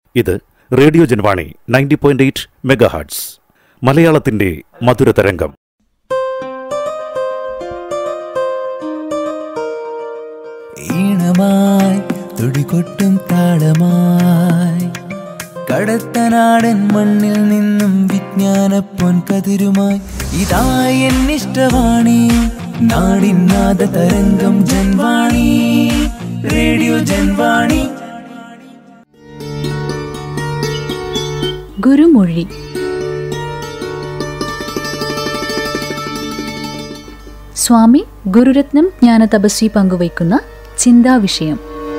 ഇത് radio Janvani ninety point eight megahertz മലയാളത്തിന്റെ മധുരതരംഗം ഈണമായി തുടികൊട്ടും താളമായി കടത്തനാടൻ മണ്ണിൽ നിന്നും വിജ്ഞാന പൊൻകതിരുമായി ഇതായി എന്നിഷ്ടവാണി നാടിനാദ തരംഗം ജൻവാണി റേഡിയോ ജൻവാണി ഗുരുമൊഴി സ്വാമി ഗുരുരത്നം ജ്ഞാനതപസ്വി പങ്കുവയ്ക്കുന്ന ചിന്താവിഷയം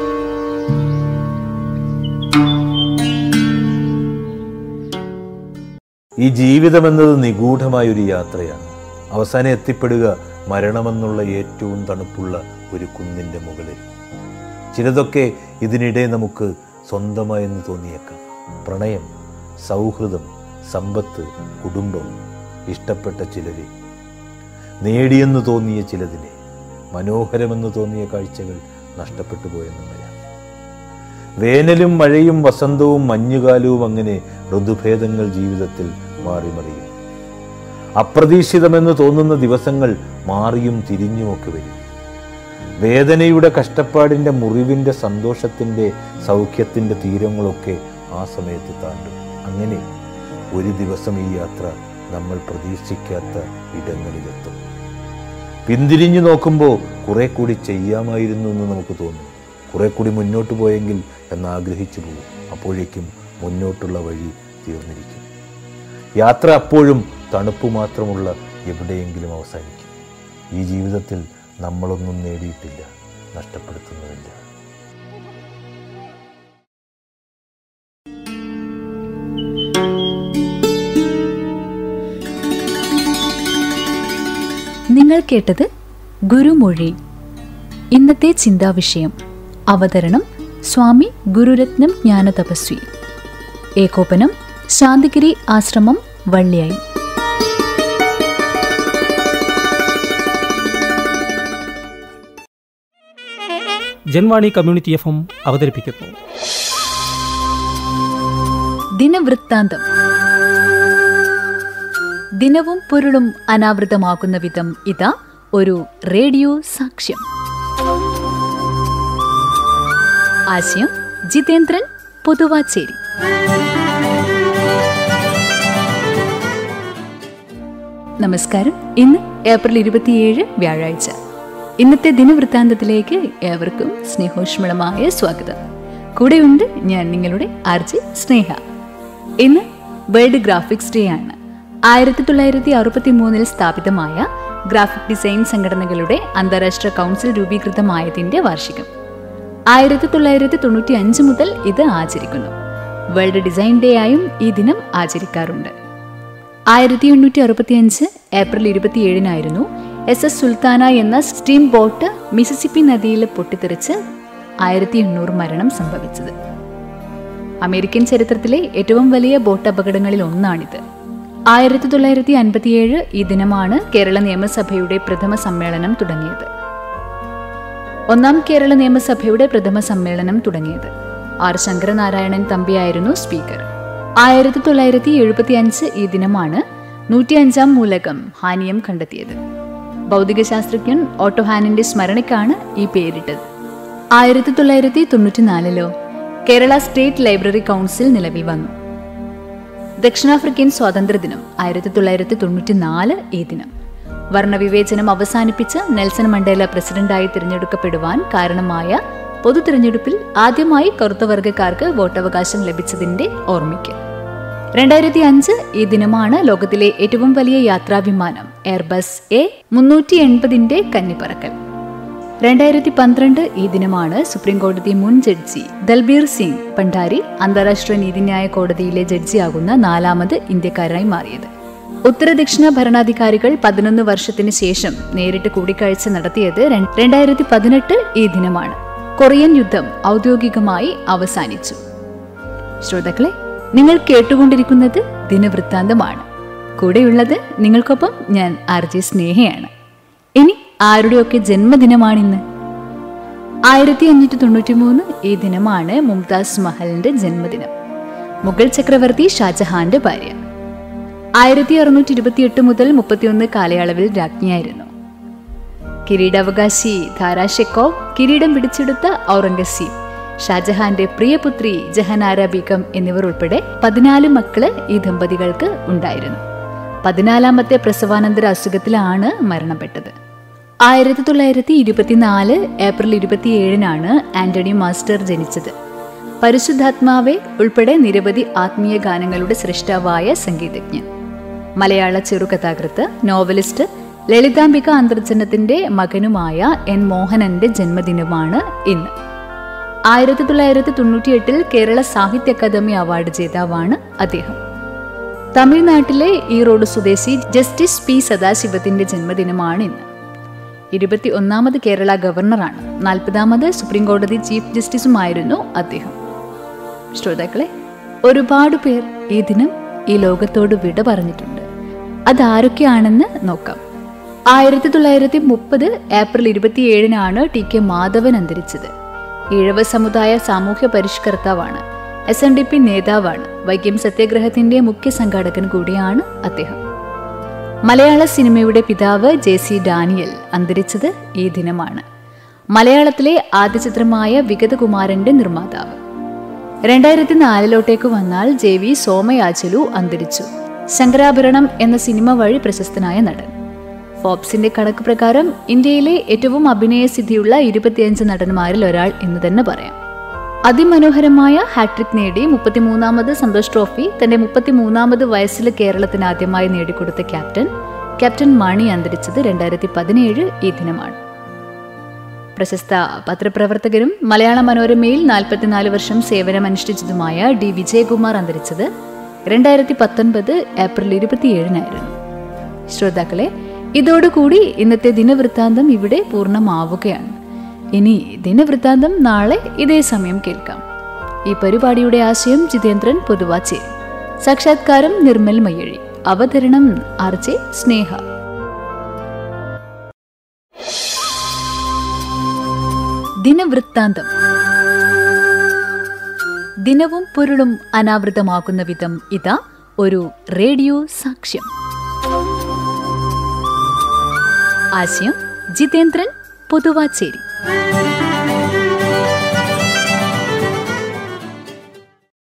ഈ ജീവിതമെന്നത് നിഗൂഢമായൊരു യാത്രയാണ് അവസാനം എത്തിപ്പെടുക മരണമെന്നുള്ള ഏറ്റവും തണുപ്പുള്ള ഒരു കുന്നിൻ്റെ മുകളിൽ ചിലതൊക്കെ ഇതിനിടെ നമുക്ക് സ്വന്തമായെന്ന് തോന്നിയേക്കാം പ്രണയം സൗഹൃദം സമ്പത്ത് കുടുംബം ഇഷ്ടപ്പെട്ട ചിലരെ നേടിയെന്ന് തോന്നിയ ചിലതിനെ മനോഹരമെന്ന് തോന്നിയ കാഴ്ചകൾ നഷ്ടപ്പെട്ടു പോയെന്നും വരാം വേനലും മഴയും വസന്തവും മഞ്ഞുകാലവും അങ്ങനെ ഋതുഭേദങ്ങൾ ജീവിതത്തിൽ മാറിമറിയും അപ്രതീക്ഷിതമെന്ന് തോന്നുന്ന ദിവസങ്ങൾ മാറിയും തിരിഞ്ഞുമൊക്കെ വരും വേദനയുടെ കഷ്ടപ്പാടിൻ്റെ മുറിവിൻ്റെ സന്തോഷത്തിൻ്റെ സൗഖ്യത്തിൻ്റെ തീരങ്ങളൊക്കെ ആ സമയത്ത് താണ്ടും അങ്ങനെ ഒരു ദിവസം ഈ യാത്ര നമ്മൾ പ്രതീക്ഷിക്കാത്ത ഇടങ്ങളിലെത്തും പിന്തിരിഞ്ഞു നോക്കുമ്പോൾ കുറെ കൂടി ചെയ്യാമായിരുന്നു എന്ന് നമുക്ക് തോന്നും കുറെ കൂടി മുന്നോട്ട് പോയെങ്കിൽ എന്നാഗ്രഹിച്ചു പോകും അപ്പോഴേക്കും മുന്നോട്ടുള്ള വഴി തീർന്നിരിക്കും യാത്ര അപ്പോഴും തണുപ്പ് മാത്രമുള്ള എവിടെയെങ്കിലും അവസാനിക്കും ഈ ജീവിതത്തിൽ നമ്മളൊന്നും നേടിയിട്ടില്ല നഷ്ടപ്പെടുത്തുന്നതില്ല നിങ്ങൾ കേട്ടത് ഗുരുമൊഴി ഇന്നത്തെ ചിന്താവിഷയം അവതരണം സ്വാമി ഗുരുരത്നം ജ്ഞാനതപസ്വി ഏകോപനം ശാന്തിഗിരി ആശ്രമം വള്ളിയായി ജൻവാണി കമ്മ്യൂണിറ്റി എഫ് എം അവതരിപ്പിക്കുന്നു ദിനവൃത്താന്തം ദിനവും പൊരുളും അനാവൃതമാകുന്ന വിധം ഇതാ ഒരു റേഡിയോ സാക്ഷ്യം ആശയം ജിതേന്ദ്രൻ പൊതുവാച്ചേരി നമസ്കാരം ഇന്ന് ഏപ്രിൽ ഇരുപത്തിയേഴ് വ്യാഴാഴ്ച ഇന്നത്തെ ദിനവൃത്താന്തത്തിലേക്ക് ഏവർക്കും സ്നേഹോഷ്മളമായ സ്വാഗതം കൂടെയുണ്ട് ഞാൻ നിങ്ങളുടെ ആർജി സ്നേഹ ഇന്ന് വേൾഡ് ഗ്രാഫിക്സ് ഡേ ആണ് ആയിരത്തി തൊള്ളായിരത്തി അറുപത്തി മൂന്നിൽ സ്ഥാപിതമായ ഗ്രാഫിക് ഡിസൈൻ സംഘടനകളുടെ അന്താരാഷ്ട്ര കൗൺസിൽ രൂപീകൃതമായതിന്റെ വാർഷികം ആയിരത്തി തൊള്ളായിരത്തി തൊണ്ണൂറ്റി അഞ്ച് മുതൽ ഇത് ആചരിക്കുന്നു വേൾഡ് ഡിസൈൻ ഡേ ആയും ഈ ദിനം ആചരിക്കാറുണ്ട് ആയിരത്തി എണ്ണൂറ്റി അറുപത്തി അഞ്ച് ഏപ്രിൽ ഇരുപത്തിയേഴിനായിരുന്നു എസ് എസ് സുൽത്താന എന്ന സ്റ്റീം ബോട്ട് മിസിസിപ്പി നദിയിൽ പൊട്ടിത്തെറിച്ച് ആയിരത്തി എണ്ണൂറ് മരണം സംഭവിച്ചത് അമേരിക്കൻ ചരിത്രത്തിലെ ഏറ്റവും വലിയ ബോട്ട് അപകടങ്ങളിൽ ഒന്നാണിത് ആയിരത്തി തൊള്ളായിരത്തി അൻപത്തിയേഴ് ഈ ദിനമാണ് കേരള നിയമസഭയുടെ പ്രഥമ സമ്മേളനം തുടങ്ങിയത് ഒന്നാം കേരള നിയമസഭയുടെ പ്രഥമ സമ്മേളനം തുടങ്ങിയത് ആർ ശങ്കരനാരായണൻ തമ്പിയായിരുന്നു സ്പീക്കർ ആയിരത്തി തൊള്ളായിരത്തി എഴുപത്തി അഞ്ച് ഈ ദിനമാണ് നൂറ്റിയഞ്ചാം മൂലകം ഹാനിയം കണ്ടെത്തിയത് ഭൗതികശാസ്ത്രജ്ഞൻ ഓട്ടോ ഹാനിന്റെ സ്മരണയ്ക്കാണ് ഈ പേരിട്ടത് ആയിരത്തി തൊള്ളായിരത്തി തൊണ്ണൂറ്റിനാലിലോ കേരള സ്റ്റേറ്റ് ലൈബ്രറി കൗൺസിൽ നിലവിൽ വന്നു ദക്ഷിണാഫ്രിക്കൻ സ്വാതന്ത്ര്യദിനം ആയിരത്തി തൊള്ളായിരത്തി തൊണ്ണൂറ്റിനാല് ഈ ദിനം വർണ്ണവിവേചനം അവസാനിപ്പിച്ച് നെൽസൺ മണ്ടേല പ്രസിഡന്റായി തിരഞ്ഞെടുക്കപ്പെടുവാൻ കാരണമായ പൊതു തിരഞ്ഞെടുപ്പിൽ ആദ്യമായി കറുത്തവർഗക്കാർക്ക് വോട്ടവകാശം ലഭിച്ചതിന്റെ ഓർമ്മയ്ക്ക് രണ്ടായിരത്തി അഞ്ച് ഈ ദിനമാണ് ലോകത്തിലെ ഏറ്റവും വലിയ യാത്രാവിമാനം എയർബസ് എ മുന്നൂറ്റി എൺപതിന്റെ കന്നിപ്പറക്കൽ രണ്ടായിരത്തി പന്ത്രണ്ട് ഈ ദിനമാണ് സുപ്രീം കോടതി മുൻ ജഡ്ജി ദൽബീർ സിംഗ് ഭണ്ഡാരി അന്താരാഷ്ട്ര നീതിന്യായ കോടതിയിലെ ജഡ്ജിയാകുന്ന നാലാമത് ഇന്ത്യക്കാരനായി മാറിയത് ഉത്തര ദക്ഷിണ ഭരണാധികാരികൾ പതിനൊന്ന് വർഷത്തിന് ശേഷം നേരിട്ട് കൂടിക്കാഴ്ച നടത്തിയത് രണ്ടായിരത്തി പതിനെട്ട് ഈ ദിനമാണ് കൊറിയൻ യുദ്ധം ഔദ്യോഗികമായി അവസാനിച്ചു ശ്രോതാക്കളെ നിങ്ങൾ കേട്ടുകൊണ്ടിരിക്കുന്നത് ദിനവൃത്താന്തമാണ് കൂടെയുള്ളത് നിങ്ങൾക്കൊപ്പം ഞാൻ ആർ ജെ സ്നേഹയാണ് ഇനി ആരുടെയൊക്കെ ജന്മദിനമാണിന്ന് ആയിരത്തി അഞ്ഞൂറ്റി തൊണ്ണൂറ്റി മൂന്ന് ഈ ദിനമാണ് മുംതാസ് മഹലിന്റെ ജന്മദിനം മുഗൾ ചക്രവർത്തി ഷാജഹാന്റെ ഭാര്യ ആയിരത്തി അറുന്നൂറ്റി ഇരുപത്തിയെട്ട് മുതൽ മുപ്പത്തിയൊന്ന് കാലയളവിൽ രാജ്ഞിയായിരുന്നു കിരീടാവകാശി ധാരാ ഷെക്കോവ് കിരീടം പിടിച്ചെടുത്ത ഔറംഗസീബ് ഷാജഹാന്റെ പ്രിയപുത്രി ജഹനാര ബീഗം എന്നിവർ ഉൾപ്പെടെ പതിനാല് മക്കള് ഈ ദമ്പതികൾക്ക് ഉണ്ടായിരുന്നു പതിനാലാമത്തെ പ്രസവാനന്തര അസുഖത്തിലാണ് മരണപ്പെട്ടത് ആയിരത്തി തൊള്ളായിരത്തി ഇരുപത്തിനാല് ഏപ്രിൽ ഇരുപത്തിയേഴിനാണ് ആന്റണി മാസ്റ്റർ ജനിച്ചത് പരിശുദ്ധാത്മാവെ ഉൾപ്പെടെ നിരവധി ആത്മീയ ഗാനങ്ങളുടെ സൃഷ്ടാവായ സംഗീതജ്ഞൻ മലയാള ചെറുകഥാകൃത്ത് നോവലിസ്റ്റ് ലളിതാംബിക അന്തർജനത്തിന്റെ മകനുമായ എൻ മോഹനന്റെ ജന്മദിനമാണ് ഇന്ന് ആയിരത്തി തൊള്ളായിരത്തി തൊണ്ണൂറ്റിയെട്ടിൽ കേരള സാഹിത്യ അക്കാദമി അവാർഡ് ജേതാവാണ് അദ്ദേഹം തമിഴ്നാട്ടിലെ ഈറോഡ് സ്വദേശി ജസ്റ്റിസ് പി സദാശിവത്തിന്റെ ജന്മദിനമാണ് ഇന്ന് ഇരുപത്തി ഒന്നാമത് കേരള ഗവർണറാണ് നാൽപ്പതാമത് സുപ്രീം കോടതി ചീഫ് ജസ്റ്റിസുമായിരുന്നു അദ്ദേഹം ശ്രോതാക്കളെ ഒരുപാട് പേർ ഈ ദിനം ഈ ലോകത്തോട് വിട പറഞ്ഞിട്ടുണ്ട് അതാരൊക്കെയാണെന്ന് നോക്കാം ആയിരത്തി തൊള്ളായിരത്തി മുപ്പത് ഏപ്രിൽ ഇരുപത്തിയേഴിനാണ് ടി കെ മാധവൻ അന്തരിച്ചത് ഈഴവ സമുദായ സാമൂഹ്യ പരിഷ്കർത്താവാണ് എസ് എൻ ഡി പി നേതാവാണ് വൈക്കം സത്യാഗ്രഹത്തിന്റെ മുഖ്യ സംഘാടകൻ കൂടിയാണ് അദ്ദേഹം മലയാള സിനിമയുടെ പിതാവ് ജെ സി ഡാനിയൽ അന്തരിച്ചത് ഈ ദിനമാണ് മലയാളത്തിലെ ആദ്യ ചിത്രമായ വിഗതകുമാരന്റെ നിർമ്മാതാവ് രണ്ടായിരത്തി നാലിലോട്ടേക്ക് വന്നാൽ ജെ വി സോമയാചലു അന്തരിച്ചു ശങ്കരാഭരണം എന്ന സിനിമ വഴി പ്രശസ്തനായ നടൻ ഫോബ്സിന്റെ കണക്ക് പ്രകാരം ഇന്ത്യയിലെ ഏറ്റവും അഭിനയസിദ്ധിയുള്ള ഇരുപത്തിയഞ്ച് നടന്മാരിൽ ഒരാൾ എന്ന് തന്നെ പറയാം അതിമനോഹരമായ ഹാട്രിക് നേടി മുപ്പത്തിമൂന്നാമത് സന്തോഷ് ട്രോഫി തന്റെ മുപ്പത്തിമൂന്നാമത് വയസ്സിൽ കേരളത്തിന് ആദ്യമായി നേടിക്കൊടുത്ത ക്യാപ്റ്റൻ ക്യാപ്റ്റൻ മണി അന്തരിച്ചത് രണ്ടായിരത്തി പതിനേഴ് ഈ ദിനമാണ് പ്രശസ്ത പത്രപ്രവർത്തകരും മലയാള മനോരമയിൽ നാൽപ്പത്തിനാല് വർഷം സേവനമനുഷ്ഠിച്ചതുമായ ഡി വിജയകുമാർ അന്തരിച്ചത് രണ്ടായിരത്തി പത്തൊൻപത് ഏപ്രിൽ ഇരുപത്തിയേഴിനായിരുന്നു ശ്രോതാക്കളെ ഇതോടുകൂടി ഇന്നത്തെ ദിനവൃത്താന്തം ഇവിടെ പൂർണ്ണമാവുകയാണ് ഇനി ദിനവൃത്താന്തം നാളെ ഇതേ സമയം കേൾക്കാം ഈ പരിപാടിയുടെ ആശയം ജിതേന്ദ്രൻ പൊതുവാച്ചേരി സാക്ഷാത്കാരം നിർമ്മൽ മയ്യഴി അവതരണം ആർ ജെ സ്നേഹ ദിനവൃത്താന്തം ദിനവും പൊരുളും അനാവൃതമാകുന്ന വിധം ഇതാ ഒരു റേഡിയോ സാക്ഷ്യം ആശയം ജിതേന്ദ്രൻ പൊതുവാച്ചേരി